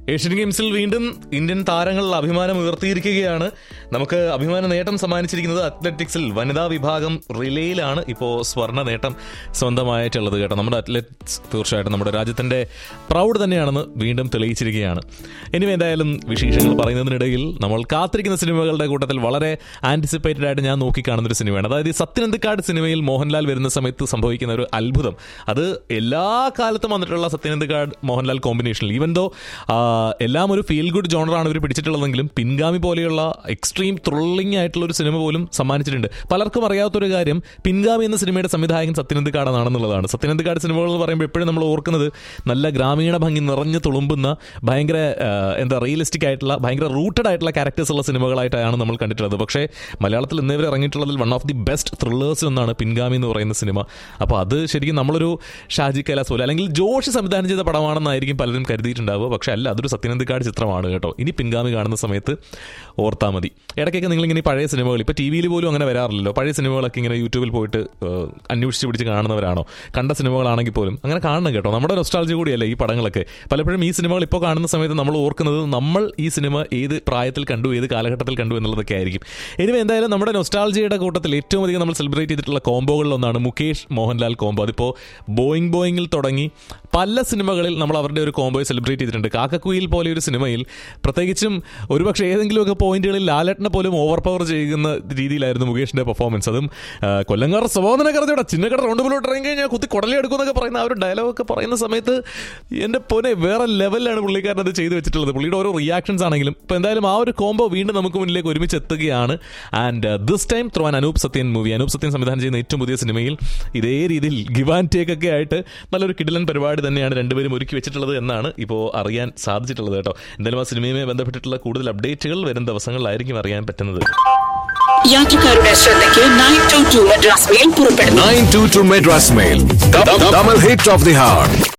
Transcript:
Asian ഗെയിംസിൽ വീണ്ടും Indian താരങ്ങൾ അഭിമാനം ഉയർത്തിയിരിക്കുകയാണ് നമുക്ക് അഭിമാന നേട്ടം സമ്മാനിച്ചിരിക്കുന്നത് അത്ലറ്റിക്സിൽ വനിതാ വിഭാഗം റിലേയിലാണ് ഇപ്പോൾ സ്വർണ്ണ നേട്ടം സ്വന്തമായിട്ടുള്ളത് കേട്ടോ നമ്മുടെ അത്ലറ്റ്സ് തീർച്ചയായിട്ടും നമ്മുടെ രാജ്യത്തിന്റെ പ്രൗഡ് തന്നെയാണെന്ന് വീണ്ടും തെളിയിച്ചിരിക്കുകയാണ് ഇനി എന്തായാലും വിശേഷങ്ങൾ പറയുന്നതിനിടയിൽ നമ്മൾ കാത്തിരിക്കുന്ന സിനിമകളുടെ കൂട്ടത്തിൽ വളരെ ആന്റിസിപ്പേറ്റഡ് ആയിട്ട് ഞാൻ നോക്കിക്കാണുന്ന ഒരു സിനിമയാണ് അതായത് ഈ സത്യനന്ദിക്കാട് സിനിമയിൽ മോഹൻലാൽ വരുന്ന സമയത്ത് സംഭവിക്കുന്ന ഒരു അത്ഭുതം അത് എല്ലാ കാലത്തും വന്നിട്ടുള്ള സത്യനന്ദിക്കാട് മോഹൻലാൽ കോമ്പിനേഷനിൽ ഈവൻ ദോ എല്ലാം ഒരു ഫീൽ ഗുഡ് ജോണറാണ് ഇവർ പിടിച്ചിട്ടുള്ളതെങ്കിലും പിൻഗാമി പോലെയുള്ള എക്സ്ട്രീം ത്രില്ലിംഗ് ആയിട്ടുള്ള ഒരു സിനിമ പോലും സമ്മാനിച്ചിട്ടുണ്ട് പലർക്കും അറിയാത്തൊരു കാര്യം പിൻഗാമി എന്ന സിനിമയുടെ സംവിധായകൻ സത്യനന്ദിക്കാടാണെന്നുള്ളതാണ് സത്യനന്ദിക്കാട് സിനിമകൾ എന്ന് പറയുമ്പോൾ എപ്പോഴും നമ്മൾ ഓർക്കുന്നത് നല്ല ഗ്രാമീണ ഭംഗി നിറഞ്ഞു തുളുമ്പുന്ന ഭയങ്കര ആ, എന്താ റിയലിസ്റ്റിക് ആയിട്ടുള്ള ഭയങ്കര റൂട്ടഡ് ആയിട്ടുള്ള ക്യാരക്ടേഴ്സ് ഉള്ള സിനിമകളായിട്ടാണ് നമ്മൾ കണ്ടിട്ടുള്ളത് പക്ഷേ മലയാളത്തിൽ ഇന്നേവരെ ഇറങ്ങിയിട്ടുള്ളതിൽ one of the best thrillers ഒന്നാണ് പിൻഗാമി എന്ന് പറയുന്ന സിനിമ അപ്പോൾ അത് ശരിക്കും നമ്മളൊരു ഷാജി കൈലാസ് പോലെ അല്ലെങ്കിൽ ജോഷി സംവിധാനം ചെയ്ത പടമാണെന്നായിരിക്കും പലരും കരുതിയിട്ടുണ്ടാവുക പക്ഷേ അല്ല അതൊരു സത്യനന്ദിക്കാട് ചിത്രമാണ് കേട്ടോ ഇനി പിൻഗാമി കാണുന്ന സമയത്ത് ഓർത്താൽ മതി ഇടയ്ക്കൊക്കെ നിങ്ങളിങ്ങനെ ഈ പഴയ സിനിമകൾ ഇപ്പോൾ ടി വിയിൽ പോലും അങ്ങനെ വരാറില്ലല്ലോ പഴയ സിനിമകളൊക്കെ ഇങ്ങനെ യൂട്യൂബിൽ പോയിട്ട് ഏഹ്, അന്വേഷിച്ച് പിടിച്ച് കാണുന്നവരാണോ കണ്ട സിനിമകളാണെങ്കിൽ പോലും അങ്ങനെ കാണണം കേട്ടോ നമ്മുടെ നൊസ്റ്റാൾജി കൂടിയല്ലേ ഈ പടങ്ങളൊക്കെ പലപ്പോഴും ഈ സിനിമകൾ ഇപ്പോൾ കാണുന്ന സമയത്ത് നമ്മൾ ഓർക്കുന്നത് നമ്മൾ ഈ സിനിമ ഏത് പ്രായത്തിൽ കണ്ടു ഏത് കാലഘട്ടത്തിൽ കണ്ടു എന്നുള്ളതൊക്കെ ആയിരിക്കും ഇനി എന്തായാലും നമ്മുടെ നൊസ്റ്റാൾജിയുടെ കൂട്ടത്തിൽ ഏറ്റവും അധികം നമ്മൾ സെലിബ്രേറ്റ് ചെയ്തിട്ടുള്ള കോംബോകളിൽ ഒന്നാണ് മുകേഷ് മോഹൻലാൽ കോംബോ അതിപ്പോൾ ബോയിങ് ബോയിങ്ങിൽ തുടങ്ങി പല സിനിമകളിൽ നമ്മൾ അവരുടെ ഒരു കോംബോയെ സെലിബ്രേറ്റ് ചെയ്തിട്ടുണ്ട് കാക്കക്കുയിൽ പോലെ ഒരു സിനിമയിൽ പ്രത്യേകിച്ചും ഒരുപക്ഷെ ഏതെങ്കിലുമൊക്കെ പോയിന്റുകളിൽ ലാലേട്ടനെ പോലും ഓവർ പവർ ചെയ്യുന്ന രീതിയിലായിരുന്നു മുകേഷിന്റെ പെർഫോമൻസ് അതും ആ, കൊല്ലങ്കാർ സ്വബോധന കറച്ചോടെ ചിന്നക്കട റൗണ്ട് മുന്നോട്ട് ഇറങ്ങി കഴിഞ്ഞാൽ കുത്തി കുടലി എടുക്കുമെന്നൊക്കെ പറയുന്ന ആ ഒരു ഡയലോഗൊക്കെ പറയുന്ന സമയത്ത് എൻ്റെ പൊനെ വേറെ ലെവലിലാണ് പുള്ളിക്കാരൻ അത് ചെയ്തു വെച്ചിട്ടുള്ളത് പുള്ളിയുടെ ഓരോ റിയാക്ഷൻസ് ആണെങ്കിലും ഇപ്പോൾ എന്തായാലും ആ ഒരു കോംബോ വീണ്ടും നമുക്ക് മുന്നിലേക്ക് ഒരുമിച്ച് എത്തുകയാണ് and this time through an Anoop Sathyan movie Anoop Sathyan സംവിധാനം ചെയ്യുന്ന ഏറ്റവും പുതിയ സിനിമയിൽ ഇതേ രീതിയിൽ ഗിവ് ആൻഡ് ടേക്ക് ഒക്കെ ആയിട്ട് നല്ലൊരു കിടിലൻ പരിപാടി തന്നെയാണ് രണ്ടുപേരും ഒരുക്കി വെച്ചിട്ടുള്ളത് എന്നാണ് ഇപ്പോൾ അറിയാൻ സാധിച്ചിട്ടുള്ളത് കേട്ടോ എന്തായാലും ആ സിനിമയുമായി ബന്ധപ്പെട്ടിട്ടുള്ള കൂടുതൽ അപ്ഡേറ്റുകൾ വരും ദിവസങ്ങളിലായിരിക്കും അറിയാൻ പറ്റുന്നത് യാത്രക്കാരുടെ ശ്രദ്ധയ്ക്ക് nine two two Madras mail പുറപ്പെടുന്നു 922 Madras Mail. Double hit of the heart.